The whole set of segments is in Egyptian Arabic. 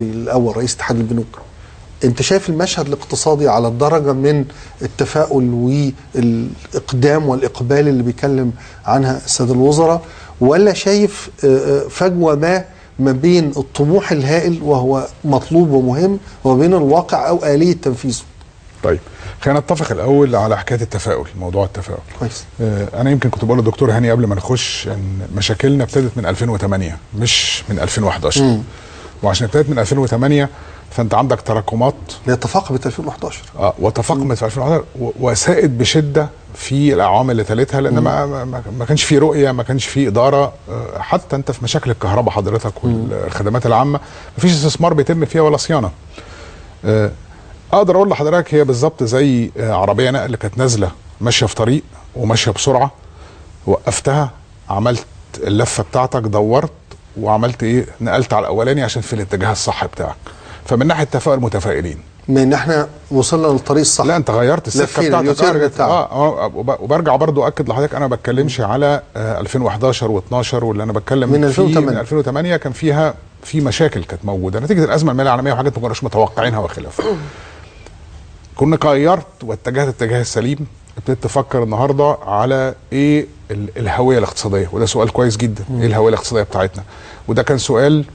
الاول رئيس اتحاد البنوك انت شايف المشهد الاقتصادي على الدرجه من التفاؤل والاقدام والاقبال اللي بيتكلم عنها الساده الوزراء ولا شايف آه، آه، فجوه ما ما بين الطموح الهائل وهو مطلوب ومهم وما بين الواقع او اليه تنفيذه طيب خلينا نتفق الاول على حكايه التفاؤل موضوع التفاؤل كويس آه، انا يمكن كنت بقول للدكتور هاني قبل ما نخش ان مشاكلنا ابتدت من 2008 مش من 2011 مم. وعشان ابتدت من 2008 فانت عندك تراكمات هي تفاقمت 2011 اه وتفاقمت في 2011 و- وسائد بشده في الاعوام اللي تلتها لان ما, ما, ما- ما كانش في رؤيه ما كانش في اداره آه، حتى انت في مشاكل الكهرباء حضرتك والخدمات العامه ما فيش استثمار بيتم فيها ولا صيانه آه، اقدر اقول لحضرتك هي بالظبط زي آه، عربيه نقل كانت نازله ماشيه في طريق وماشيه بسرعه وقفتها عملت اللفه بتاعتك دورت وعملت ايه نقلت على الاولاني عشان في الاتجاه الصح بتاعك فمن ناحيه تفاؤل متفائلين من ان احنا وصلنا للطريق الصح لا انت غيرت السكه لفينا بتاعتك اليوتيرن آه، بتاعك. اه اه وب- وبرجع برضو اكد لحضرتك انا ما بتكلمش على آه 2011 و12 واللي انا بتكلم من فيه 2008. من 2008 كان فيها في مشاكل كانت موجوده نتيجه الازمه الماليه العالميه وحاجات ما كناش متوقعينها وخلافه كنا غيرت واتجهت الاتجاه السليم ابتديت تفكر النهارده على ايه ال- الهويه الاقتصاديه وده سؤال كويس جدا ايه الهويه الاقتصاديه بتاعتنا وده كان سؤال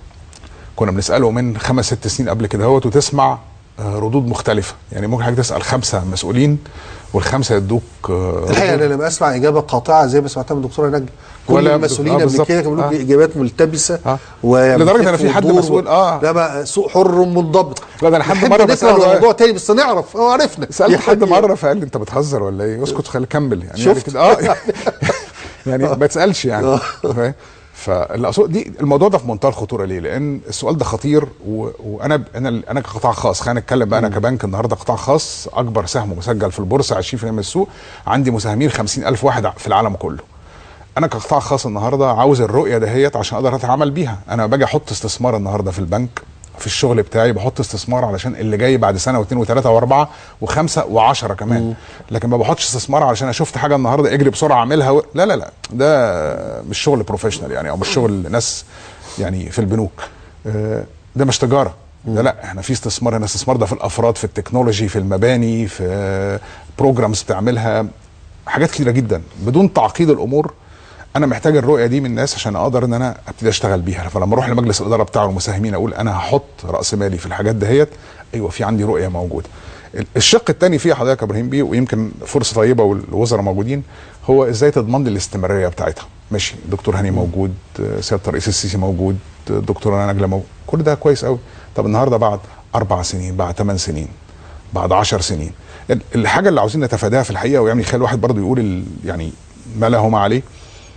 كنا بنساله من خمس ست سنين قبل كده هوت وتسمع آه، ردود مختلفه يعني ممكن حضرتك تسال خمسه مسؤولين والخمسه يدوك آه، الحقيقه ردود. انا لما اسمع اجابه قاطعه زي ما سمعتها من الدكتوره نجم كل ولا- المسؤولين آه، قبل بالظبط. كده كانوا بيقولوا آه. اجابات ملتبسه آه. و لدرجة إن في حد ودور مسؤول- آه. لا بقى سوق حر منضبط لا، ده أنا حد نحب مرة نسمع بسأله- على موضوع تاني بس نعرف اه عرفنا سالت حد يعني- مره فقال لي انت بتهزر ولا ايه اسكت خلي كمل يعني يعني شفت؟ كده اه يعني ما تسالش يعني آه. فاهم فاللي اقصد دي الموضوع ده في منتهى الخطوره ليه؟ لان السؤال ده خطير و... وانا انا انا كقطاع خاص خلينا نتكلم بقى انا كبنك النهارده قطاع خاص اكبر سهم مسجل في البورصه 20% من السوق عندي مساهمين 50000 واحد في العالم كله. انا كقطاع خاص النهارده عاوز الرؤيه دهيت عشان اقدر اتعامل بيها انا باجي احط استثمار النهارده في البنك في الشغل بتاعي بحط استثمار علشان اللي جاي بعد سنه واثنين وثلاثه واربعه وخمسه وعشره كمان لكن ما بحطش استثمار علشان انا شفت حاجه النهارده اجري بسرعه اعملها و... لا لا لا ده مش شغل بروفيشنال يعني او مش شغل ناس يعني في البنوك آه، ده مش تجاره ده لا احنا في استثمار هنا استثمار ده في الافراد في التكنولوجي في المباني في بروجرامز بتعملها حاجات كتيره جدا بدون تعقيد الامور انا محتاج الرؤيه دي من الناس عشان اقدر ان انا ابتدي اشتغل بيها فلما اروح لمجلس الاداره بتاع المساهمين اقول انا هحط راس مالي في الحاجات دهيت ايوه في عندي رؤيه موجوده ال- الشق الثاني فيه حضرتك يا ابراهيم بيه ويمكن فرصه طيبه والوزراء موجودين هو ازاي تضمن لي الاستمراريه بتاعتها ماشي دكتور هاني موجود آه، سياده الرئيس السيسي موجود آه، دكتوره نجله موجود كل ده كويس قوي طب النهارده بعد اربع سنين بعد ثمان سنين بعد عشر سنين ال- الحاجه اللي عاوزين نتفاداها في الحقيقه ويعني يخلي الواحد برضه يقول ال- يعني ما له ما عليه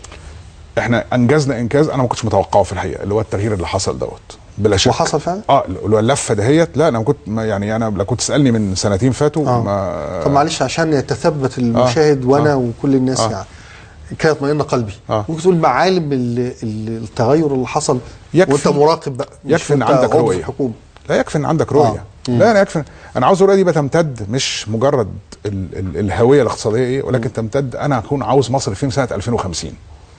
احنا انجزنا انجاز انا ما كنتش متوقعه في الحقيقه اللي هو التغيير اللي حصل دوت بلا شك وحصل فعلا؟ اه اللي هو اللفه دهيت لا انا ما كنت ما يعني انا لو كنت تسالني من سنتين فاتوا آه. ما طب معلش عشان يتثبت المشاهد وانا آه. وكل الناس آه. يعني كده اطمئن قلبي آه. ممكن تقول معالم ال- ال- التغير اللي حصل يكفي- وانت مراقب بقى مش يكفي ان وأنت عندك عضو في رؤيه الحكومه لا يكفي ان عندك رؤيه آه. لا انا يكفي انا عاوز الرؤيه دي بقى تمتد مش مجرد ال ال الهويه الاقتصاديه ايه ولكن تمتد انا هكون عاوز مصر فين سنه 2050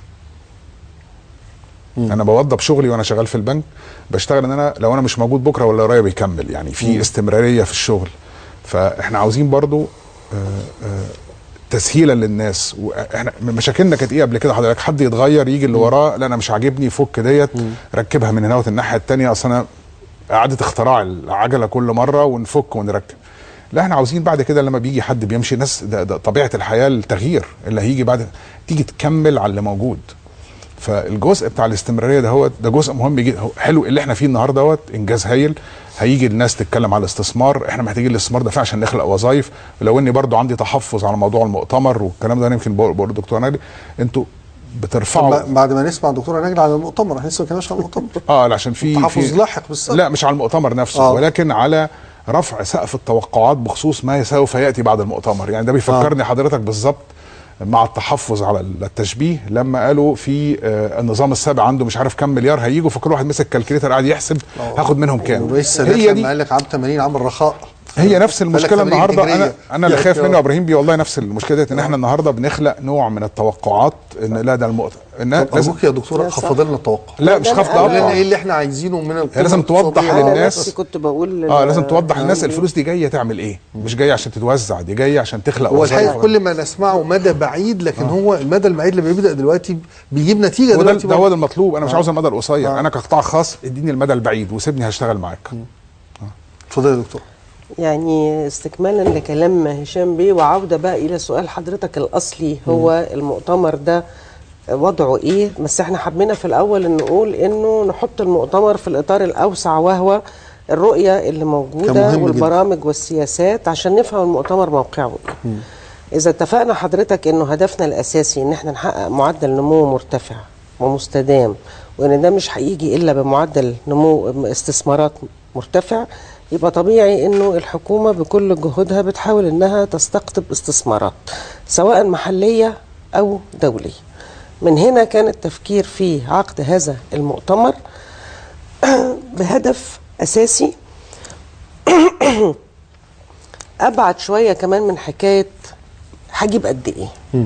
انا بوضب شغلي وانا شغال في البنك بشتغل ان انا لو انا مش موجود بكره ولا ورايا بيكمل يعني في استمراريه في الشغل فاحنا عاوزين برضو آه، آه، تسهيلا للناس واحنا مشاكلنا كانت ايه قبل كده حضرتك حد يتغير يجي اللي وراه لا انا مش عاجبني فك ديت ركبها من هنا وت الناحيه الثانيه اصل انا اعاده اختراع العجله كل مره ونفك ونركب لا احنا عاوزين بعد كده لما بيجي حد بيمشي ناس ده, ده طبيعه الحياه التغيير اللي هيجي بعد تيجي تكمل على اللي موجود فالجزء بتاع الاستمراريه ده هو ده جزء مهم جدا هو حلو اللي احنا فيه النهارده دوت انجاز هايل هيجي الناس تتكلم على الاستثمار احنا محتاجين الاستثمار ده فعلا عشان نخلق وظائف ولو اني برضو عندي تحفظ على موضوع المؤتمر والكلام ده انا يمكن بقول بقول للدكتور نادي انتوا بترفعوا طب بعد ما نسمع دكتوره نجله على المؤتمر احنا لسه ما كناش على المؤتمر اه عشان في تحفظ في لاحق بالسبب لا مش على المؤتمر نفسه آه. آه. ولكن على رفع سقف التوقعات بخصوص ما سوف ياتي بعد المؤتمر يعني ده بيفكرني آه. حضرتك بالظبط مع التحفظ على التشبيه لما قالوا في آه النظام السابع عنده مش عارف كام مليار هيجوا فكل واحد مسك كالكليتر قاعد يحسب هاخد منهم كام ورئيس السادات هي لما دي قال لك عام 80 عام الرخاء هي نفس بالك المشكله تمارين النهارده انا هجرية. انا اللي يعني خايف آه. منه يا ابراهيم بيه والله نفس المشكله ديت ان احنا النهارده بنخلق نوع من التوقعات ان لا ده المؤتمر ان طب لازم ارجوك يا دكتوره لا، صح. خفض لنا التوقع لا مش خاف أنا- قول لنا توقع ايه اللي احنا عايزينه من القوة هي لازم توضح الاقتصادية انا للناس- نفسي كنت بقول اه لازم توضح لل- للناس الفلوس دي جايه تعمل ايه مش جايه عشان تتوزع دي جايه عشان تخلق هو الحقيقه وظائف. كل ما نسمعه مدى بعيد لكن هو المدى البعيد اللي بيبدا دلوقتي بيجيب نتيجه وده دلوقتي ده هو برضه. ده المطلوب انا مش آه. عاوز المدى القصير آه. انا كقطاع خاص اديني المدى البعيد وسيبني هشتغل معاك اتفضل يا دكتور يعني استكمالا لكلام هشام بيه وعوده بقى الى سؤال حضرتك الاصلي هو المؤتمر ده وضعه ايه بس احنا حبينا في الاول إن نقول انه نحط المؤتمر في الاطار الاوسع وهو الرؤيه اللي كان موجوده مهم جدا. والبرامج والسياسات عشان نفهم المؤتمر موقعه ايه اذا اتفقنا حضرتك انه هدفنا الاساسي ان احنا نحقق معدل نمو مرتفع ومستدام وان ده مش هيجي الا بمعدل نمو استثمارات مرتفع يبقى طبيعي انه الحكومه بكل جهودها بتحاول انها تستقطب استثمارات سواء محليه او دوليه من هنا كان التفكير في عقد هذا المؤتمر بهدف اساسي ابعد شويه كمان من حكايه هجيب قد ايه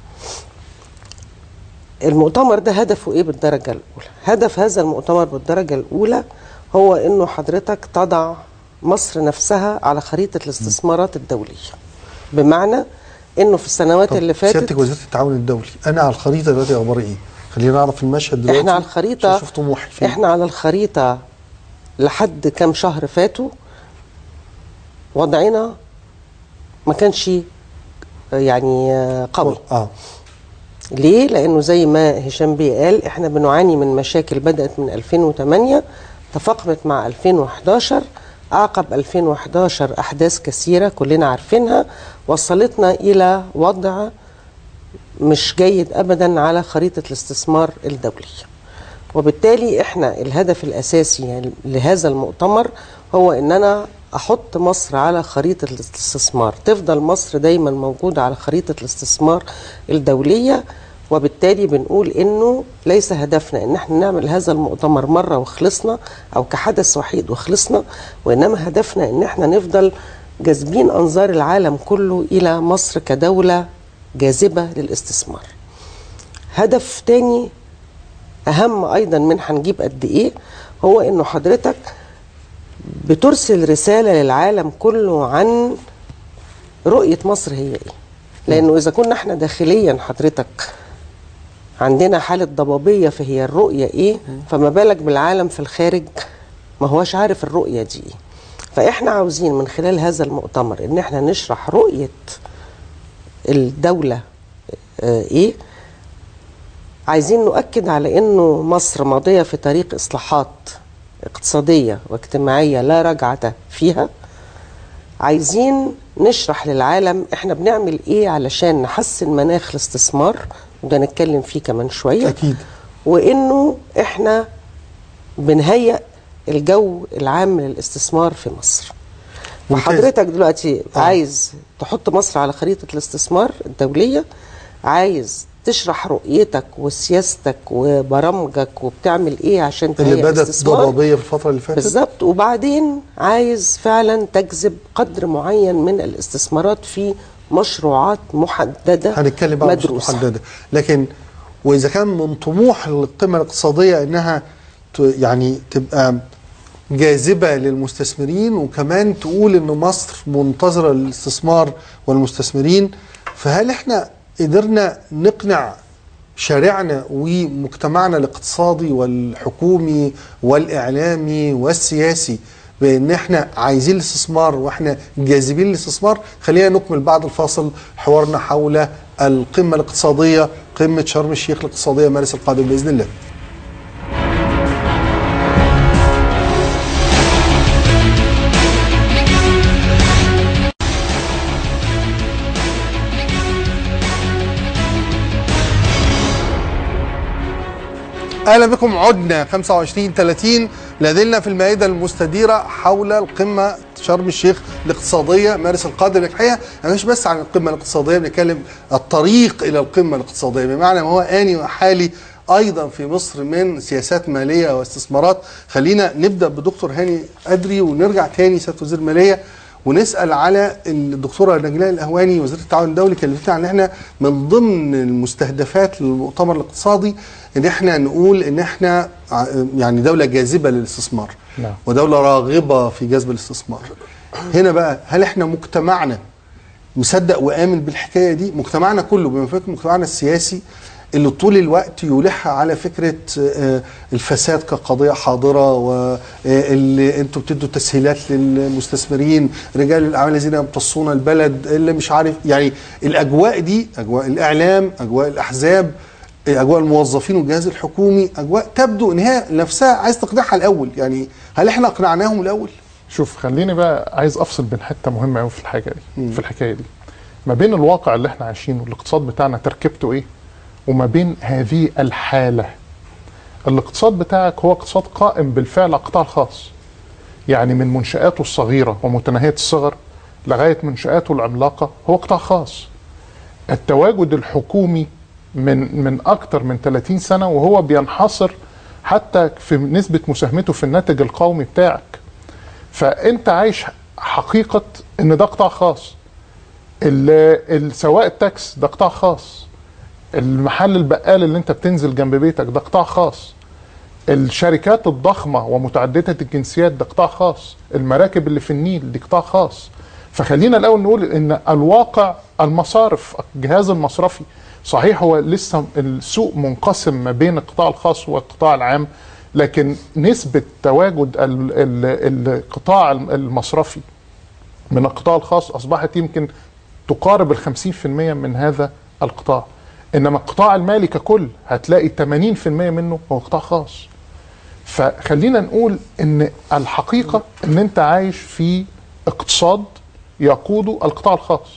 المؤتمر ده هدفه ايه بالدرجه الاولى هدف هذا المؤتمر بالدرجه الاولى هو انه حضرتك تضع مصر نفسها على خريطه الاستثمارات الدوليه بمعنى انه في السنوات طب اللي فاتت سيادتك وزاره التعاون الدولي انا على الخريطه دلوقتي اخباري ايه خلينا نعرف المشهد دلوقتي احنا على الخريطه عشان اشوف طموحي فين احنا على الخريطه لحد كام شهر فاتوا وضعنا ما كانش يعني آه، قوي اه ليه؟ لأنه زي ما هشام بيه قال احنا بنعاني من مشاكل بدأت من 2008 تفاقمت مع 2011 أعقب 2011 أحداث كثيرة كلنا عارفينها وصلتنا إلى وضع مش جيد أبدا على خريطة الاستثمار الدولي وبالتالي احنا الهدف الأساسي لهذا المؤتمر هو إن أنا أحط مصر على خريطة الاستثمار تفضل مصر دايما موجودة على خريطة الاستثمار الدولية وبالتالي بنقول انه ليس هدفنا ان احنا نعمل هذا المؤتمر مره وخلصنا او كحدث وحيد وخلصنا وانما هدفنا ان احنا نفضل جاذبين انظار العالم كله الى مصر كدوله جاذبه للاستثمار. هدف تاني اهم ايضا من هنجيب قد ايه هو انه حضرتك بترسل رساله للعالم كله عن رؤيه مصر هي ايه لانه اذا كنا احنا داخليا حضرتك عندنا حاله ضبابيه فهي الرؤيه ايه فما بالك بالعالم في الخارج ما هوش عارف الرؤيه دي ايه فاحنا عاوزين من خلال هذا المؤتمر ان احنا نشرح رؤيه الدوله آه، ايه عايزين نؤكد على انه مصر ماضيه في طريق اصلاحات اقتصاديه واجتماعيه لا رجعه فيها عايزين نشرح للعالم احنا بنعمل ايه علشان نحسن مناخ الاستثمار وده نتكلم فيه كمان شويه اكيد وانه احنا بنهيئ الجو العام للاستثمار في مصر ممتاز. وحضرتك دلوقتي آه. عايز تحط مصر على خريطة الاستثمار الدولية عايز تشرح رؤيتك وسياستك وبرامجك وبتعمل ايه عشان اللي تهيئ بدات الاستثمار ضبابيه في الفتره اللي فاتت بالظبط وبعدين عايز فعلا تجذب قدر معين من الاستثمارات في مشروعات محدده هنتكلم بقى بصوت مدروسه محدده لكن واذا كان من طموح القمه الاقتصاديه انها ت- يعني تبقى جاذبه للمستثمرين وكمان تقول ان مصر منتظره للاستثمار والمستثمرين فهل احنا قدرنا نقنع شارعنا ومجتمعنا الاقتصادي والحكومي والاعلامي والسياسي بان احنا عايزين الاستثمار واحنا جاذبين للاستثمار خلينا نكمل بعد الفاصل حوارنا حول القمه الاقتصاديه قمه شرم الشيخ الاقتصاديه مارس القادم باذن الله اهلا بكم عدنا 25 30 لازلنا في المائده المستديره حول القمه شرم الشيخ الاقتصاديه مارس القادم الحقيقه انا مش بس عن القمه الاقتصاديه بنتكلم الطريق الى القمه الاقتصاديه بمعنى ما هو اني وحالي ايضا في مصر من سياسات ماليه واستثمارات خلينا نبدا بدكتور هاني ادري ونرجع تاني سياده وزير الماليه ونسال على الدكتوره نجلاء الاهواني وزيره التعاون الدولي كلمتنا عن ان احنا من ضمن المستهدفات للمؤتمر الاقتصادي ان احنا نقول ان احنا ع- يعني دوله جاذبه للاستثمار نعم. ودوله راغبه في جذب الاستثمار هنا بقى هل احنا مجتمعنا مصدق وآمن بالحكاية دي مجتمعنا كله بما فيه مجتمعنا السياسي اللي طول الوقت يلح على فكرة آه، الفساد كقضية حاضرة واللي انتوا بتدوا تسهيلات للمستثمرين رجال الأعمال الذين يمتصون البلد اللي مش عارف يعني الأجواء دي أجواء الإعلام أجواء الأحزاب أجواء الموظفين والجهاز الحكومي أجواء تبدو إن هي نفسها عايز تقنعها الأول يعني هل احنا أقنعناهم الأول؟ شوف خليني بقى عايز افصل بين حته مهمه قوي في الحاجه دي في الحكايه دي ما بين الواقع اللي احنا عايشينه الاقتصاد بتاعنا تركيبته ايه وما بين هذه الحاله الاقتصاد بتاعك هو اقتصاد قائم بالفعل على القطاع الخاص يعني من منشآته الصغيره ومتناهيه الصغر لغايه منشآته العملاقه هو قطاع خاص التواجد الحكومي من من اكتر من 30 سنه وهو بينحصر حتى في نسبه مساهمته في الناتج القومي بتاعك فانت عايش حقيقه ان ده قطاع خاص ال- ال- سواق التاكس ده قطاع خاص المحل البقال اللي انت بتنزل جنب بيتك ده قطاع خاص الشركات الضخمه ومتعدده الجنسيات ده قطاع خاص المراكب اللي في النيل دي قطاع خاص فخلينا الاول نقول ان الواقع المصارف الجهاز المصرفي صحيح هو لسه السوق منقسم ما بين القطاع الخاص والقطاع العام لكن نسبة تواجد ال- ال- القطاع المصرفي من القطاع الخاص أصبحت يمكن تقارب الخمسين في المية من هذا القطاع إنما القطاع المالي ككل هتلاقي 80% منه هو قطاع خاص فخلينا نقول ان الحقيقه ان انت عايش في اقتصاد يقوده القطاع الخاص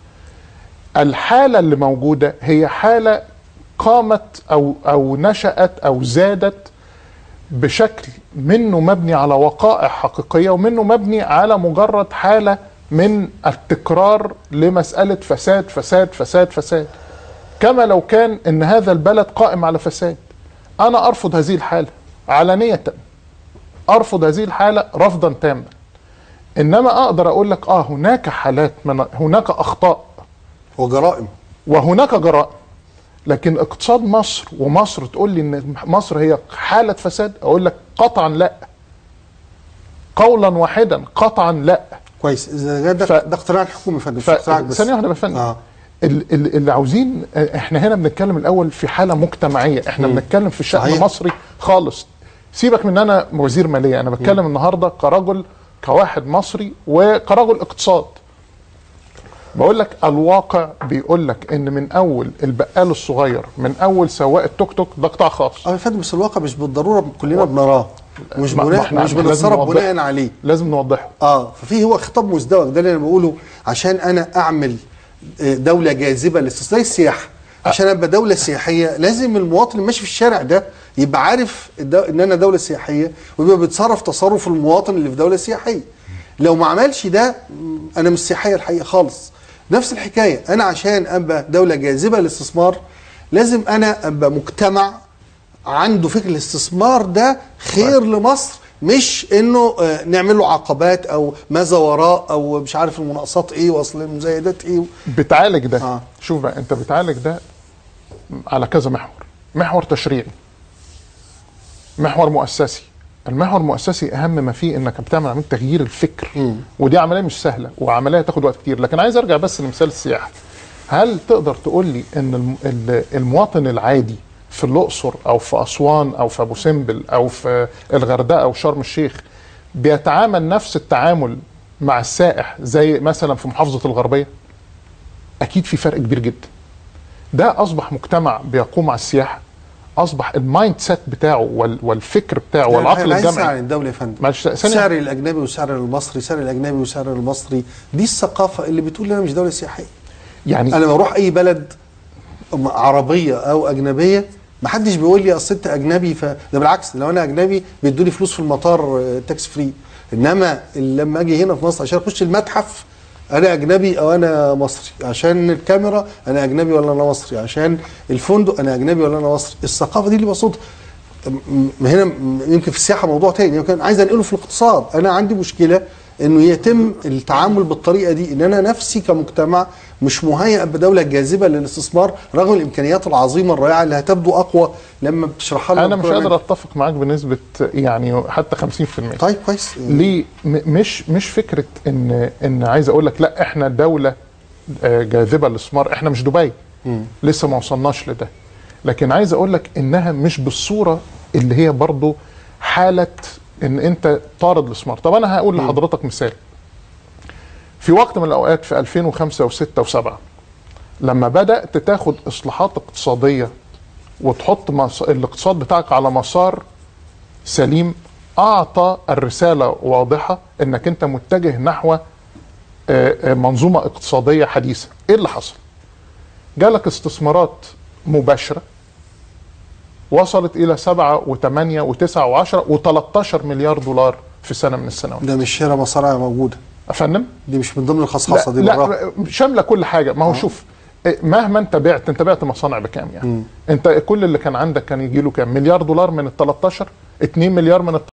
الحاله اللي موجوده هي حاله قامت او او نشات او زادت بشكل منه مبني على وقائع حقيقيه ومنه مبني على مجرد حاله من التكرار لمساله فساد فساد فساد فساد كما لو كان ان هذا البلد قائم على فساد انا ارفض هذه الحاله علانيه ارفض هذه الحاله رفضا تاما انما اقدر اقول لك اه هناك حالات من هناك اخطاء وجرائم وهناك جرائم لكن اقتصاد مصر ومصر تقول لي ان مصر هي حاله فساد اقول لك قطعا لا قولا واحدا قطعا لا كويس اذا ده, ف- ده اقتراع الحكومي يا فندم مش اقتراعك بس ثانيه واحده يا فندم آه. ال- ال- اللي عاوزين احنا هنا بنتكلم الاول في حاله مجتمعيه احنا بنتكلم في شان صحيح. مصري خالص سيبك من ان انا وزير ماليه انا بتكلم النهارده كرجل كواحد مصري وكرجل اقتصاد بقول لك الواقع بيقول لك ان من اول البقال الصغير من اول سواق التوك توك ده قطاع خاص اه يا فندم بس الواقع مش بالضروره كلنا بنراه ومش ما- ما بناء احنا- مش احنا لازم بنتصرف نوضح. بناء عليه لازم نوضحه اه ففي هو خطاب مزدوج ده اللي انا بقوله عشان انا اعمل آه، دوله جاذبه للاستثمار زي السياحه عشان ابقى دوله سياحيه لازم المواطن اللي ماشي في الشارع ده يبقى عارف الدو... ان انا دوله سياحيه ويبقى بيتصرف تصرف المواطن اللي في دوله سياحيه لو ما عملش ده م، انا مش سياحيه الحقيقه خالص نفس الحكايه انا عشان ابقى دوله جاذبه للاستثمار لازم انا ابقى مجتمع عنده فكر الاستثمار ده خير لمصر مش انه آه، نعمل له عقبات او ماذا وراء او مش عارف المناقصات ايه واصل المزايدات ايه بتعالج ده آه. آه. شوف بقى انت بتعالج ده على كذا محور محور تشريعي محور مؤسسي المحور المؤسسي اهم ما فيه انك بتعمل عمليه تغيير الفكر مم. ودي عمليه مش سهله وعمليه تاخد وقت كتير لكن عايز ارجع بس لمثال السياحه هل تقدر تقول لي ان الم- ال- المواطن العادي في الاقصر او في اسوان او في ابو سمبل او في الغردقه او شرم الشيخ بيتعامل نفس التعامل مع السائح زي مثلا في محافظه الغربيه اكيد في فرق كبير جدا ده اصبح مجتمع بيقوم على السياحه اصبح المايند سيت بتاعه وال- والفكر بتاعه والعقل عايز عن الجمعي الدوله يا فندم معلش ثانية. سعر الاجنبي وسعر المصري سعر الاجنبي وسعر المصري دي الثقافه اللي بتقول انا مش دوله سياحيه يعني انا لما اروح اي بلد عربيه او اجنبيه ما حدش بيقول لي اصل انت اجنبي ف ده بالعكس لو انا اجنبي بيدوا لي فلوس في المطار تاكس فري انما لما اجي هنا في مصر عشان اخش المتحف انا اجنبي او انا مصري عشان الكاميرا انا اجنبي ولا انا مصري عشان الفندق انا اجنبي ولا انا مصري الثقافه دي اللي بقصدها م- هنا م- يمكن في السياحه موضوع تاني يمكن عايز انقله في الاقتصاد انا عندي مشكله انه يتم التعامل بالطريقه دي ان انا نفسي كمجتمع مش مهيئ بدوله جاذبه للاستثمار رغم الامكانيات العظيمه الرائعه اللي هتبدو اقوى لما بتشرحها لنا انا مش دكتور قادر أمان. اتفق معاك بنسبه يعني حتى 50% طيب كويس ليه م- مش مش فكره ان ان عايز اقول لك لا احنا دوله آه، جاذبه للاستثمار احنا مش دبي لسه ما وصلناش لده لكن عايز اقول لك انها مش بالصوره اللي هي برضو حاله ان انت طارد الاستثمار طب انا هقول لحضرتك مثال في وقت من الاوقات في 2005 و6 و7 لما بدات تاخد اصلاحات اقتصاديه وتحط مس- الاقتصاد بتاعك على مسار سليم اعطى الرساله واضحه انك انت متجه نحو آه، آه، منظومه اقتصاديه حديثه ايه اللي حصل جالك استثمارات مباشره وصلت الى 7 و8 و9 و10 و13 مليار دولار في سنه من السنوات ده مش شراء مصانع موجوده افندم دي مش من ضمن الخصخصه دي لا, براها. لا شامله كل حاجه ما هو شوف إيه، مهما انت بعت انت بعت مصانع بكام يعني انت كل اللي كان عندك كان يجي له كام مليار دولار من ال 13 2 مليار من ال